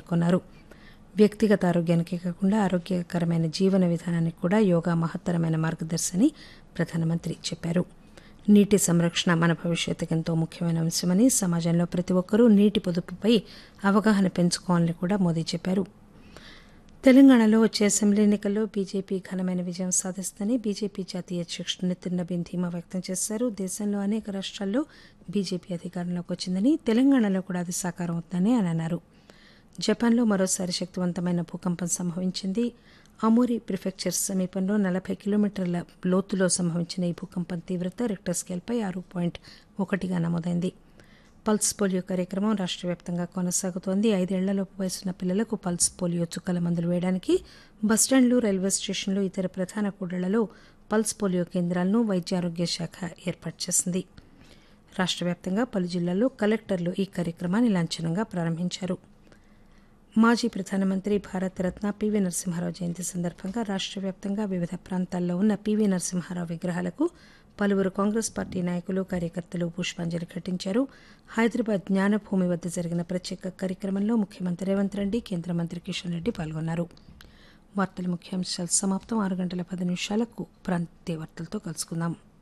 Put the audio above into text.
పేర్కొన్నారు వ్యక్తిగత ఆరోగ్యానికే కాకుండా ఆరోగ్యకరమైన జీవన విధానానికి కూడా యోగా మహత్తరమైన మార్గదర్శి అని ప్రధానమంత్రి చెప్పారు నీటి సంరక్షణ మన భవిష్యత్తుకు ఎంతో ముఖ్యమైన అంశమని సమాజంలో ప్రతి ఒక్కరూ నీటి పొదుపుపై అవగాహన పెంచుకోవాలని కూడా మోదీ చెప్పారు తెలంగాణలో వచ్చే అసెంబ్లీ ఎన్నికల్లో బీజేపీ ఘనమైన విజయం సాధిస్తుందని బీజేపీ జాతీయ అధ్యక్షుడు నితిన్ నబీన్ ధీమా వ్యక్తం చేశారు దేశంలో అనేక రాష్ట్రాల్లో బీజేపీ అధికారంలోకి వచ్చిందని తెలంగాణలో కూడా అది సాకారం అవుతుందని ఆయన అన్నారు జపాన్లో మరోసారి శక్తివంతమైన భూకంపం సంభవించింది అమోరి ప్రిఫెక్చర్ సమీపంలో నలభై కిలోమీటర్ల లోతులో సంభవించిన ఈ భూకంపం తీవ్రత రిక్టర్ స్కేల్పై ఆరు పాయింట్ ఒకటిగా నమోదైంది పల్స్ పోలియో కార్యక్రమం రాష్ట్ర వ్యాప్తంగా కొనసాగుతోంది ఐదేళ్లలోపు వయసున్న పిల్లలకు పల్స్ పోలియో చుక్కల మందులు వేయడానికి బస్టాండ్లు రైల్వే స్టేషన్లు ఇతర ప్రధాన కూడళ్లలో పల్స్ పోలియో కేంద్రాలను వైద్య ఆరోగ్య శాఖ ఏర్పాటు చేసింది రాష్ట్ర వ్యాప్తంగా పలు జిల్లాల్లో కలెక్టర్లు ఈ కార్యక్రమాన్ని లాంఛనంగా ప్రారంభించారు మాజీ ప్రధానమంత్రి భారతరత్న పివి నరసింహారావు జయంతి సందర్భంగా రాష్ట్ర వ్యాప్తంగా వివిధ ప్రాంతాల్లో ఉన్న పివి నరసింహారావు విగ్రహాలకు పలువురు కాంగ్రెస్ పార్టీ నాయకులు కార్యకర్తలు పుష్పాంజలి ఘటించారు హైదరాబాద్ జ్ఞానభూమి వద్ద జరిగిన ప్రత్యేక కార్యక్రమంలో ముఖ్యమంత్రి రేవంత్ రెడ్డి కేంద్ర మంత్రి కిషన్ రెడ్డి పాల్గొన్నారు వార్తల ముఖ్యాంశాలు సమాప్తం ఆరు గంటల పది నిమిషాలకు ప్రాంతీయ వార్తలతో కలుసుకుందాం